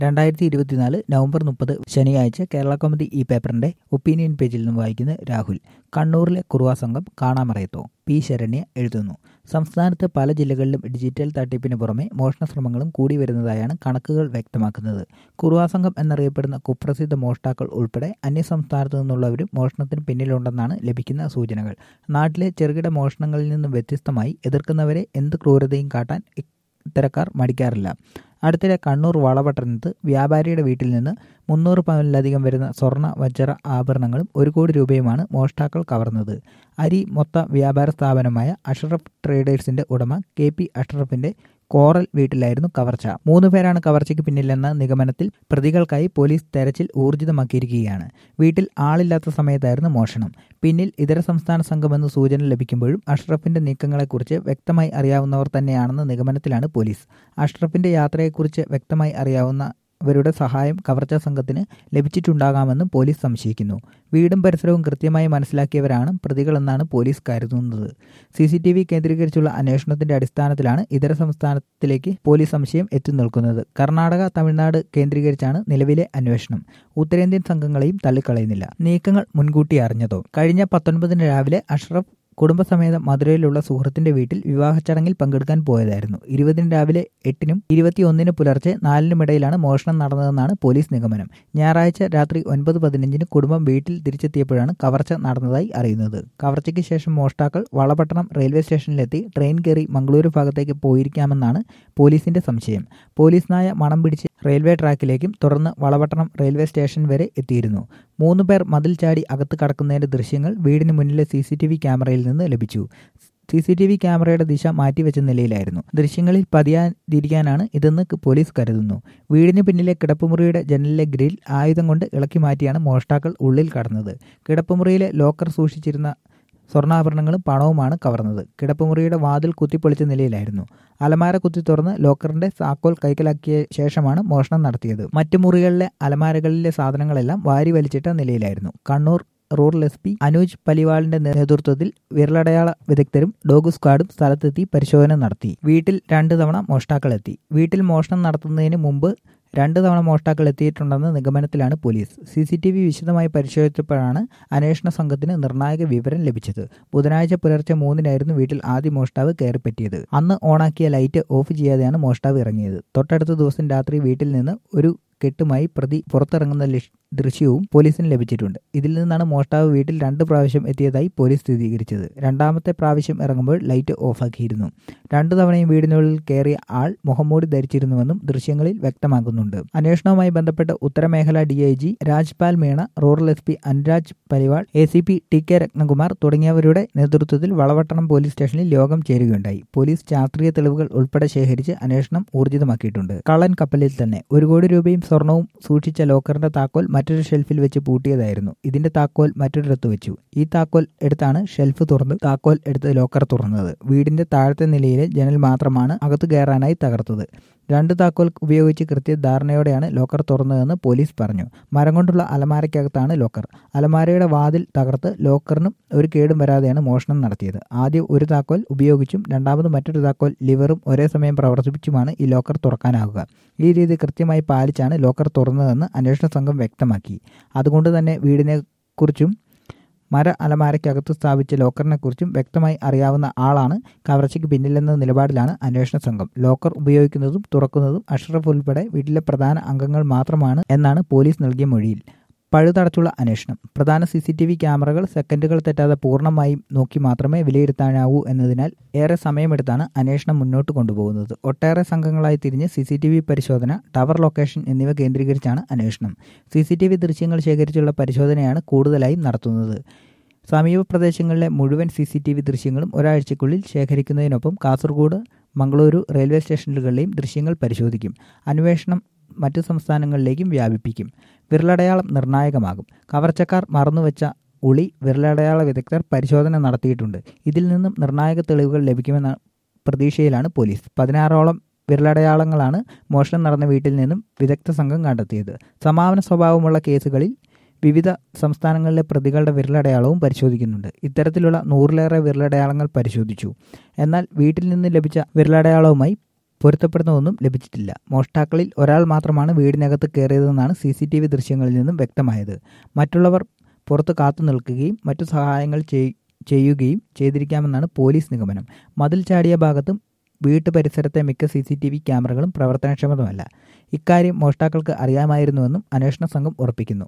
രണ്ടായിരത്തി ഇരുപത്തിനാല് നവംബർ മുപ്പത് ശനിയാഴ്ച കേരള കൗമുദി ഈ പേപ്പറിന്റെ ഒപ്പീനിയൻ പേജിൽ നിന്ന് വായിക്കുന്ന രാഹുൽ കണ്ണൂരിലെ കുറുവാ സംഘം കാണാമറയത്തോ പി ശരണ്യ എഴുതുന്നു സംസ്ഥാനത്ത് പല ജില്ലകളിലും ഡിജിറ്റൽ തട്ടിപ്പിന് പുറമെ മോഷണ ശ്രമങ്ങളും കൂടി വരുന്നതായാണ് കണക്കുകൾ വ്യക്തമാക്കുന്നത് കുറുവാ സംഘം എന്നറിയപ്പെടുന്ന കുപ്രസിദ്ധ മോഷ്ടാക്കൾ ഉൾപ്പെടെ അന്യസംസ്ഥാനത്തു നിന്നുള്ളവരും മോഷണത്തിന് പിന്നിലുണ്ടെന്നാണ് ലഭിക്കുന്ന സൂചനകൾ നാട്ടിലെ ചെറുകിട മോഷണങ്ങളിൽ നിന്നും വ്യത്യസ്തമായി എതിർക്കുന്നവരെ എന്ത് ക്രൂരതയും കാട്ടാൻ ഇത്തരക്കാർ മടിക്കാറില്ല അടുത്തിടെ കണ്ണൂർ വളപട്ടണത്ത് വ്യാപാരിയുടെ വീട്ടിൽ നിന്ന് മുന്നൂറ് പവനിലധികം വരുന്ന സ്വർണ്ണ വജ്ര ആഭരണങ്ങളും ഒരു കോടി രൂപയുമാണ് മോഷ്ടാക്കൾ കവർന്നത് അരി മൊത്ത വ്യാപാര സ്ഥാപനമായ അഷ്റഫ് ട്രേഡേഴ്സിന്റെ ഉടമ കെ പി അഷ്റഫിന്റെ കോറൽ വീട്ടിലായിരുന്നു കവർച്ച മൂന്ന് പേരാണ് കവർച്ചയ്ക്ക് പിന്നിലെന്ന നിഗമനത്തിൽ പ്രതികൾക്കായി പോലീസ് തെരച്ചിൽ ഊർജിതമാക്കിയിരിക്കുകയാണ് വീട്ടിൽ ആളില്ലാത്ത സമയത്തായിരുന്നു മോഷണം പിന്നിൽ ഇതര സംസ്ഥാന സംഘമെന്ന് സൂചന ലഭിക്കുമ്പോഴും അഷ്റഫിന്റെ നീക്കങ്ങളെക്കുറിച്ച് വ്യക്തമായി അറിയാവുന്നവർ തന്നെയാണെന്ന നിഗമനത്തിലാണ് പോലീസ് അഷ്റഫിന്റെ യാത്രയെക്കുറിച്ച് വ്യക്തമായി അറിയാവുന്ന അവരുടെ സഹായം കവർച്ചാ സംഘത്തിന് ലഭിച്ചിട്ടുണ്ടാകാമെന്നും പോലീസ് സംശയിക്കുന്നു വീടും പരിസരവും കൃത്യമായി മനസ്സിലാക്കിയവരാണ് പ്രതികളെന്നാണ് പോലീസ് കരുതുന്നത് സി സി ടി വി കേന്ദ്രീകരിച്ചുള്ള അന്വേഷണത്തിന്റെ അടിസ്ഥാനത്തിലാണ് ഇതര സംസ്ഥാനത്തിലേക്ക് പോലീസ് സംശയം എത്തി നിൽക്കുന്നത് കർണാടക തമിഴ്നാട് കേന്ദ്രീകരിച്ചാണ് നിലവിലെ അന്വേഷണം ഉത്തരേന്ത്യൻ സംഘങ്ങളെയും തള്ളിക്കളയുന്നില്ല നീക്കങ്ങൾ മുൻകൂട്ടി അറിഞ്ഞതോ കഴിഞ്ഞ പത്തൊൻപതിന് രാവിലെ അഷ്റഫ് കുടുംബസമേതം മധുരയിലുള്ള സുഹൃത്തിന്റെ വീട്ടിൽ വിവാഹ ചടങ്ങിൽ പങ്കെടുക്കാൻ പോയതായിരുന്നു ഇരുപതിന് രാവിലെ എട്ടിനും ഇരുപത്തിയൊന്നിന് പുലർച്ചെ നാലിനുമിടയിലാണ് മോഷണം നടന്നതെന്നാണ് പോലീസ് നിഗമനം ഞായറാഴ്ച രാത്രി ഒൻപത് പതിനഞ്ചിന് കുടുംബം വീട്ടിൽ തിരിച്ചെത്തിയപ്പോഴാണ് കവർച്ച നടന്നതായി അറിയുന്നത് കവർച്ചയ്ക്ക് ശേഷം മോഷ്ടാക്കൾ വളപട്ടണം റെയിൽവേ സ്റ്റേഷനിലെത്തി ട്രെയിൻ കയറി മംഗളൂരു ഭാഗത്തേക്ക് പോയിരിക്കാമെന്നാണ് പോലീസിന്റെ സംശയം പോലീസ് നായ മണം പിടിച്ച് റെയിൽവേ ട്രാക്കിലേക്കും തുടർന്ന് വളപട്ടണം റെയിൽവേ സ്റ്റേഷൻ വരെ എത്തിയിരുന്നു മൂന്ന് പേർ മതിൽ ചാടി അകത്ത് കടക്കുന്നതിന്റെ ദൃശ്യങ്ങൾ വീടിന് മുന്നിലെ സി സി ടി വി ക്യാമറയിൽ നിന്ന് ലഭിച്ചു സി സി ടി വി ക്യാമറയുടെ ദിശ മാറ്റിവെച്ച നിലയിലായിരുന്നു ദൃശ്യങ്ങളിൽ പതിയാതിരിക്കാനാണ് ഇതെന്ന് പോലീസ് കരുതുന്നു വീടിന് പിന്നിലെ കിടപ്പുമുറിയുടെ ജനലിലെ ഗ്രിൽ ആയുധം കൊണ്ട് ഇളക്കി മാറ്റിയാണ് മോഷ്ടാക്കൾ ഉള്ളിൽ കടന്നത് കിടപ്പുമുറിയിലെ ലോക്കർ സൂക്ഷിച്ചിരുന്ന സ്വർണ്ണാഭരണങ്ങളും പണവുമാണ് കവർന്നത് കിടപ്പുമുറിയുടെ വാതിൽ കുത്തിപ്പൊളിച്ച നിലയിലായിരുന്നു അലമാര കുത്തി തുറന്ന് ലോക്കറിന്റെ സാക്കോൽ കൈക്കലാക്കിയ ശേഷമാണ് മോഷണം നടത്തിയത് മറ്റു മുറികളിലെ അലമാരകളിലെ സാധനങ്ങളെല്ലാം വാരി വലിച്ചിട്ട നിലയിലായിരുന്നു Kannur rural S P Anuj പലിവാളിന്റെ നേതൃത്വത്തിൽ വിരലടയാള വിദഗ്ധരും ഡോഗ് സ്ക്വാഡും സ്ഥലത്തെത്തി പരിശോധന നടത്തി വീട്ടിൽ രണ്ടു തവണ മോഷ്ടാക്കൾ എത്തി വീട്ടിൽ മോഷണം നടത്തുന്നതിന് മുമ്പ് രണ്ട് തവണ മോഷ്ടാക്കൾ എത്തിയിട്ടുണ്ടെന്ന നിഗമനത്തിലാണ് police C C T V വിശദമായി പരിശോധിച്ചപ്പോഴാണ് അന്വേഷണ സംഘത്തിന് നിർണായക വിവരം ലഭിച്ചത് ബുധനാഴ്ച പുലർച്ചെ മൂന്നിനായിരുന്നു വീട്ടിൽ ആദ്യ മോഷ്ടാവ് കയറിപ്പറ്റിയത് അന്ന് ഓണാക്കിയ ലൈറ്റ് ഓഫ് ചെയ്യാതെയാണ് മോഷ്ടാവ് ഇറങ്ങിയത് തൊട്ടടുത്ത ദിവസം രാത്രി വീട്ടിൽ നിന്ന് ഒരു കെട്ടുമായി പ്രതി പുറത്തിറങ്ങുന്ന ദൃശ്യവും പോലീസിന് ലഭിച്ചിട്ടുണ്ട് ഇതിൽ നിന്നാണ് മോഷ്ടാവ് വീട്ടിൽ രണ്ട് പ്രാവശ്യം എത്തിയതായി പോലീസ് സ്ഥിരീകരിച്ചത് രണ്ടാമത്തെ പ്രാവശ്യം ഇറങ്ങുമ്പോൾ ലൈറ്റ് ഓഫാക്കിയിരുന്നു രണ്ടു തവണയും വീടിനുള്ളിൽ കയറിയ ആൾ മുഖംമൂടി ധരിച്ചിരുന്നുവെന്നും ദൃശ്യങ്ങളിൽ വ്യക്തമാക്കുന്നുണ്ട് അന്വേഷണവുമായി ബന്ധപ്പെട്ട് ഉത്തരമേഖല D I G Rajpal Meena rural S P Anuraj Pariwal A C P T K Rathnakumar തുടങ്ങിയവരുടെ നേതൃത്വത്തിൽ വളവട്ടണം പോലീസ് സ്റ്റേഷനിൽ യോഗം ചേരുകയുണ്ടായി പോലീസ് ശാസ്ത്രീയ തെളിവുകൾ ഉൾപ്പെടെ ശേഖരിച്ച് അന്വേഷണം ഊർജിതമാക്കിയിട്ടുണ്ട് കള്ളൻ കപ്പലിൽ തന്നെ ഒരു കോടി രൂപയും സ്വർണവും സൂക്ഷിച്ച ലോക്കറിന്റെ താക്കോൽ മറ്റൊരു ഷെൽഫിൽ വെച്ച് പൂട്ടിയതായിരുന്നു ഇതിന്റെ താക്കോൽ മറ്റൊരിടത്ത് വെച്ചു ഈ താക്കോൽ എടുത്താണ് ഷെൽഫ് തുറന്ന് താക്കോൽ എടുത്ത് ലോക്കർ തുറന്നത് വീടിന്റെ താഴത്തെ നിലയിലെ ജനൽ മാത്രമാണ് അകത്ത് കയറാനായി തകർത്തത് രണ്ട് താക്കോൽ ഉപയോഗിച്ച് കൃത്യധാരണയോടെയാണ് ലോക്കർ തുറന്നതെന്ന് പോലീസ് പറഞ്ഞു മരം കൊണ്ടുള്ള അലമാരയ്ക്കകത്താണ് ലോക്കർ അലമാരയുടെ വാതിൽ തകർത്ത് ലോക്കറിനും ഒരു കേടും വരാതെയാണ് മോഷണം നടത്തിയത് ആദ്യം ഒരു താക്കോൽ ഉപയോഗിച്ചും രണ്ടാമത് മറ്റൊരു താക്കോൽ ലിവറും ഒരേ സമയം പ്രവർത്തിപ്പിച്ചുമാണ് ഈ ലോക്കർ തുറക്കാനാവുക ഈ രീതി കൃത്യമായി പാലിച്ചാണ് ലോക്കർ തുറന്നതെന്ന് അന്വേഷണ സംഘം വ്യക്തമാക്കി അതുകൊണ്ട് തന്നെ വീടിനെ കുറിച്ചും മര അലമാരയ്ക്കകത്ത് സ്ഥാപിച്ച ലോക്കറിനെക്കുറിച്ചും വ്യക്തമായി അറിയാവുന്ന ആളാണ് കവർച്ചയ്ക്ക് പിന്നിലെന്ന നിലപാടിലാണ് അന്വേഷണ സംഘം ലോക്കർ ഉപയോഗിക്കുന്നതും തുറക്കുന്നതും അഷ്റഫ് ഉൾപ്പെടെ വീട്ടിലെ പ്രധാന അംഗങ്ങൾ മാത്രമാണ് എന്നാണ് പോലീസ് നൽകിയ മൊഴിയിൽ പഴുതടച്ചുള്ള അന്വേഷണം പ്രധാന സി സി ടി വി ക്യാമറകൾ സെക്കൻഡുകൾ തെറ്റാതെ പൂർണ്ണമായും നോക്കി മാത്രമേ വിലയിരുത്താനാവൂ എന്നതിനാൽ ഏറെ സമയമെടുത്താണ് അന്വേഷണം മുന്നോട്ട് കൊണ്ടുപോകുന്നത് ഒട്ടേറെ സംഘങ്ങളായി തിരിഞ്ഞ് സി സി ടി വി പരിശോധന ടവർ ലൊക്കേഷൻ എന്നിവ കേന്ദ്രീകരിച്ചാണ് അന്വേഷണം സി സി ടി വി ദൃശ്യങ്ങൾ ശേഖരിച്ചുള്ള പരിശോധനയാണ് കൂടുതലായും നടത്തുന്നത് സമീപ പ്രദേശങ്ങളിലെ മുഴുവൻ സി സി ടി വി ദൃശ്യങ്ങളും ഒരാഴ്ചയ്ക്കുള്ളിൽ ശേഖരിക്കുന്നതിനൊപ്പം കാസർഗോഡ് മംഗളൂരു റെയിൽവേ സ്റ്റേഷനുകളിലെയും ദൃശ്യങ്ങൾ പരിശോധിക്കും അന്വേഷണം മറ്റു സംസ്ഥാനങ്ങളിലേക്കും വ്യാപിപ്പിക്കും വിരലടയാളം നിർണായകമാകും കവർച്ചക്കാർ മറന്നുവെച്ച ഉളി വിരലടയാള വിദഗ്ധർ പരിശോധന നടത്തിയിട്ടുണ്ട് ഇതിൽ നിന്നും നിർണായക തെളിവുകൾ ലഭിക്കുമെന്ന പ്രതീക്ഷയിലാണ് പോലീസ് പതിനാറോളം വിരലടയാളങ്ങളാണ് മോഷണം നടന്ന വീട്ടിൽ നിന്നും വിദഗ്ധ സംഘം കണ്ടെത്തിയത് സമാപന സ്വഭാവമുള്ള കേസുകളിൽ വിവിധ സംസ്ഥാനങ്ങളിലെ പ്രതികളുടെ വിരലടയാളവും പരിശോധിക്കുന്നുണ്ട് ഇത്തരത്തിലുള്ള നൂറിലേറെ വിരലടയാളങ്ങൾ പരിശോധിച്ചു എന്നാൽ വീട്ടിൽ നിന്ന് ലഭിച്ച വിരലടയാളവുമായി പൊരുത്തപ്പെടുന്ന ഒന്നും ലഭിച്ചിട്ടില്ല മോഷ്ടാക്കളിൽ ഒരാൾ മാത്രമാണ് വീടിനകത്ത് കയറിയതെന്നാണ് സി സി ടി വി ദൃശ്യങ്ങളിൽ നിന്നും വ്യക്തമായത് മറ്റുള്ളവർ പുറത്ത് കാത്തു നിൽക്കുകയും മറ്റു സഹായങ്ങൾ ചെയ്യുകയും ചെയ്തിരിക്കാമെന്നാണ് പോലീസ് നിഗമനം മതിൽ ചാടിയ ഭാഗത്തും വീട്ടു പരിസരത്തെ മിക്ക സി സി ടി വി ക്യാമറകളും പ്രവർത്തനക്ഷമമല്ല ഇക്കാര്യം മോഷ്ടാക്കൾക്ക് അറിയാമായിരുന്നുവെന്നും അന്വേഷണ സംഘം ഉറപ്പിക്കുന്നു